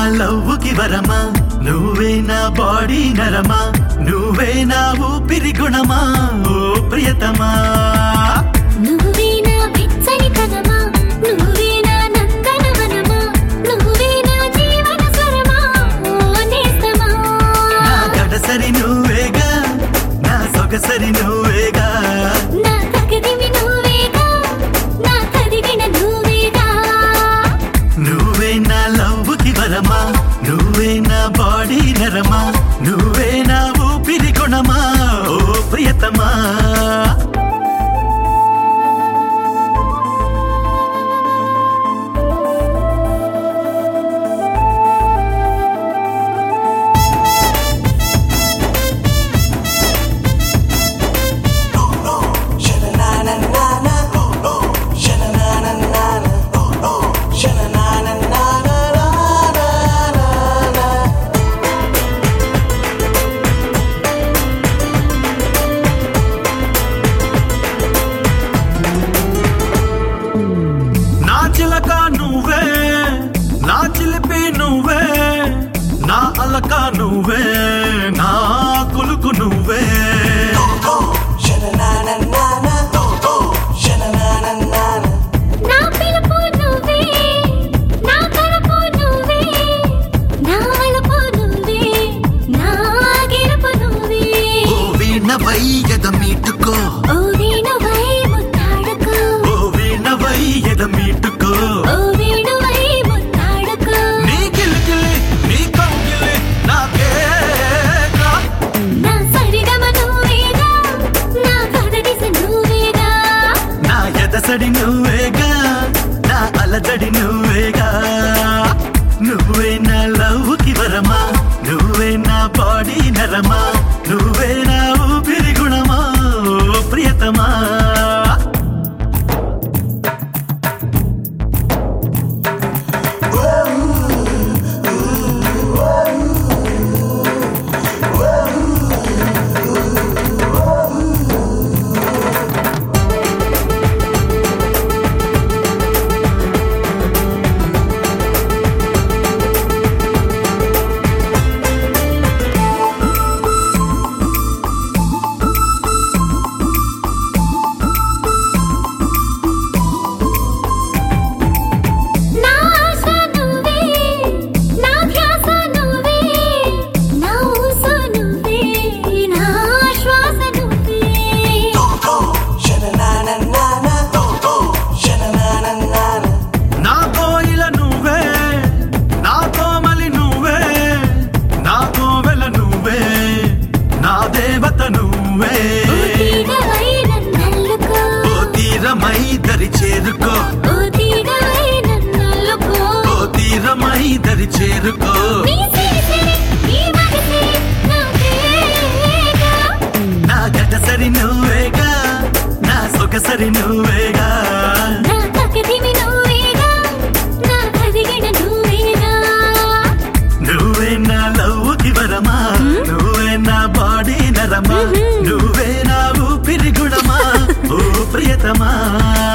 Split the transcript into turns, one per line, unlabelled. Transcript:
లవ్వుకి వరమా నువ్వే నా బాడీ నరమా నువ్వే నా ఊపిరి గుణమా ఓ ప్రియతమా
నువ్వే నా వెచ్చని కథమా నువ్వే నా నందనవనమా నువ్వే నా జీవన స్వరమా ఓ నేస్తమా
నా గడసరి నువ్వేగా నా సొగసరి నువ్వేగా
నా తగదిమి నువ్వేగా నా కదిగిన నువ్వేగా
నువ్వే నా లవ్వుకి వరమా నువ్వే నా బాడీ నరమా నువ్వే నా ఊపిరి గుణమా ఓ ప్రియతమా నా చిలక నువ్వే నా చిలిపి నువ్వే నా అలక నువ్వే నా కులుకు నువ్వే
నా పిలుపు నువ్వే నా కలపు నువ్వే నా వలపు నువ్వే నా గెలుపు నువ్వే
ఓ వీణవై ఎద మీటుకో
ఓ వేణువై ముత్తాడుకో
ఓ వీణవై ఎద మీటుకో
ఓ వేణువై ముత్తాడుకో
నీ కిలికిలి నీ కౌగిలి నాకేగా
నా సరిగమ నువ్వేగా నా కదలిస నువ్వేగా
నా ఎదసడి నువ్వేగా నా అలజడి నువ్వేగా నువ్వే నా లవ్వుకి వరమా నువ్వే నా బాడీ నరమా నువ్వే నా ఊపిరి గుణమా ఓ ప్రియతమా
నా ఆశ నువ్వే నా ధ్యాస నువ్వే నా ఊస నువ్వే నా శ్వాస నువ్వే
నా కోయిల నువ్వే నా కోమలి నువ్వే నా కోవెల నువ్వే నా దేవత నువ్వే
ఓ తీగవై నన్నల్లుకో
ఓ తీరమై దరి చేరుకో
ఓ తీగవై నన్నల్లుకో
ఓ తీరమై దరి చేరుకో
నీ సిరిసిరి నీ మగసి నువ్వేగా
నా గటసరి నువ్వేగా నా సొగసరి నువ్వేగా
నా తకదిమి నువ్వేగా నా కదిగిన నువ్వేగా
నువ్వే నా లవ్వుకి వరమా నువ్వే నా బాడీ నరమా నువ్వే నా ఊపిరి గుణమా ఓ ప్రియతమా